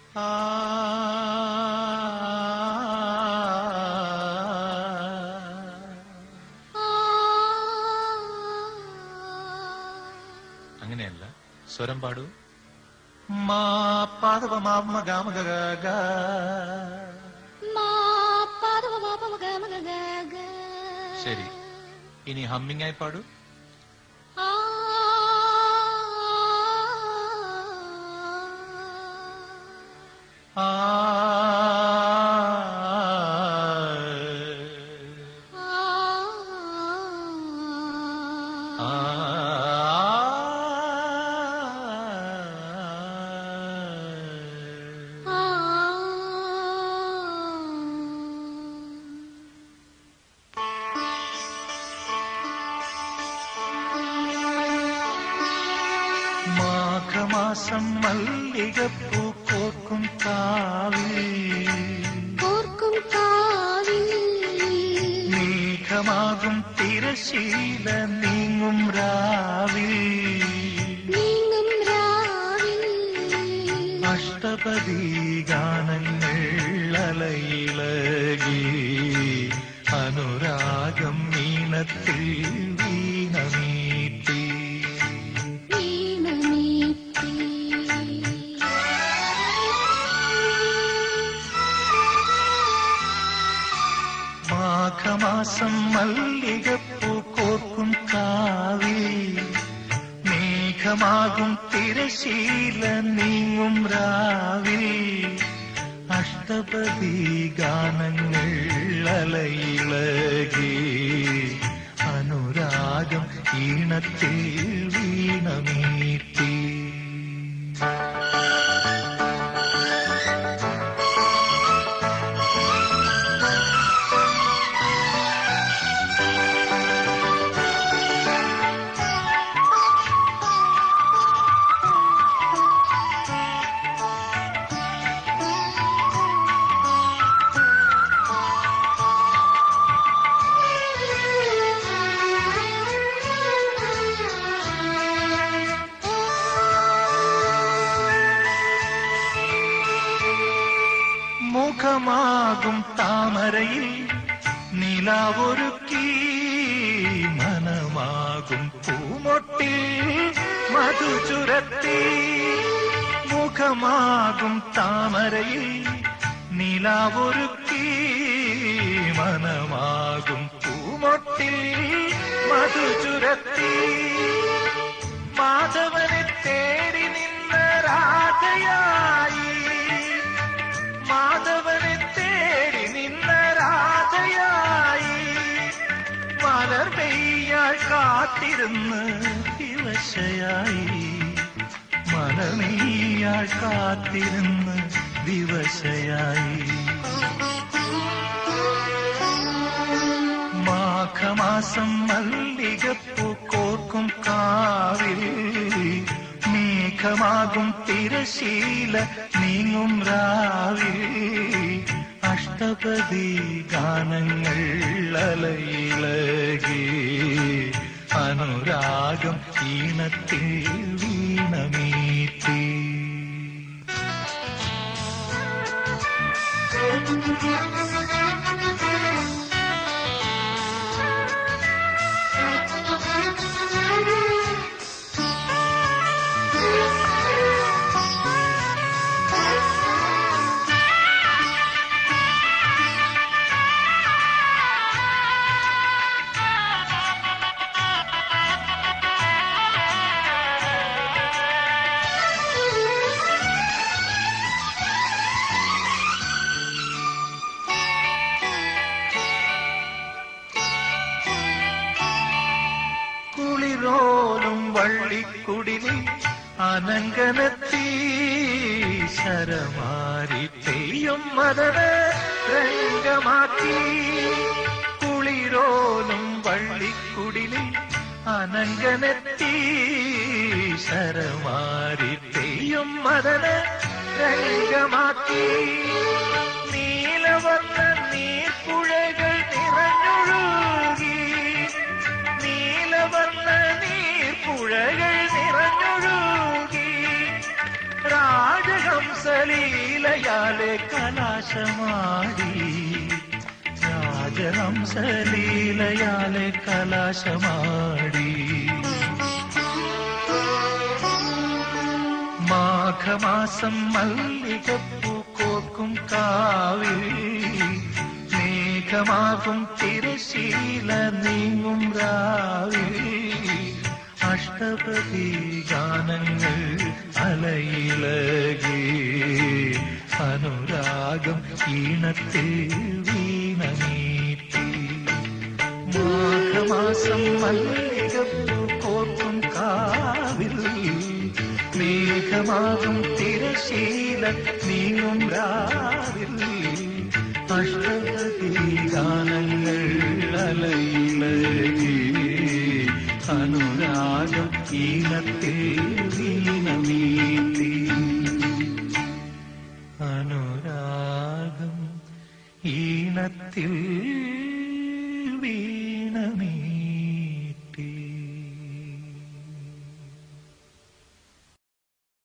അങ്ങനെയല്ല സ്വരം പാടൂ മാ പാദവ മാമ ഗാമ ഗ ഗ ഗ. ശരി ഇനി ഹമ്മിങ് ആയി പാടൂ ആ ആ മാഘമാസം മല്ലികപ്പൂ കോർക്കും കാവിൽ ഓർക്കും കാവിൽ മേഘമാകും തിരശീല നീങ്ങും രാവിൽ നീങ്ങും രാവിൽ അഷ്ടപതി ഗാനങ്ങൾ അലയിളകി അനുരാഗം മീനത്തിൽ വീണമീട്ടി വീണമീട്ടി മാഘമാസം മല്ലികപ്പൂ കോർക്കും കാവിൽ മേഘമാകും തിരശീല നീങ്ങും രാവിൽ അഷ്ടപതി ഗാനങ്ങൾ അലയിളകി അനുരാഗം ഈണത്തിൽ വീണമീട്ടി മുഖമാകും താമരയിൽ നിലാവൊരുക്കി മനമാകും പൂമൊട്ടിൽ മധു ചുരത്തി മുഖമാകും താമരയിൽ നിലാവൊരുക്കി മനമാകും പൂമൊട്ടിൽ മധു ചുരത്തി മാധവനെ തേടി നിന്ന രാധയായി മാധവനെ തേടി നിന്ന രാധയായി മലർ പെയ്യാൾ കാത്തിരുന്ന് ദിവശയായി മലമെയ്യാൾ കാത്തിരുന്ന് ദിവശയായി മാഘമാസം മല്ലികപ്പൂ കോർക്കും കാവിൽ മേഘമാകും തിരശീല നീങ്ങും രാവിൽ അഷ്ടപതി ഗാനങ്ങൾ അലയിളകി അനുരാഗം ഈണത്തിൽ വീണമീറ്റി കുളിരോലും വള്ളിക്കുടിലിൽ അനങ്കനത്തി ശരമാരി തെയ്യം മദന രംഗമാക്കി കുളിരോലും വള്ളിക്കുടിലിൽ അനങ്കനത്തി ശരമാരി തെയ്യം മദന രംഗമാക്കി നീലവർണ്ണ നീർപ്പുഴകൾ നിറഞ്ഞൊഴുകി നീലവർണ്ണ നീർപ്പുഴകൾ നിറഞ്ഞൊഴുകി രാജഹംസ രാജഹംസലീലയാലെ കലാശമാടി രാജഹംസലീലയാലെ കലാശമാടി മാഘമാസം മല്ലികപ്പൂ കോർക്കും കാവിൽ മേഘമാകും തിരശീല നീങ്ങും രാവിൽ അഷ്ടപതി ഗാനങ്ങൾ അലയിലകി അനുരാഗം ഈണത്തിൽ വീണമീട്ടി മാഘമാസം മല്ലികപ്പൂ കോർക്കും കാവിൽ മേഘമാകും തിരശീല നീങ്ങും രാവിൽ അഷ്ടപതി ഗാനങ്ങൾ അലയിലകി അനുരാഗം ഈണത്തിൽ വീണമീട്ടി അനുരാഗം ഈണത്തിൽ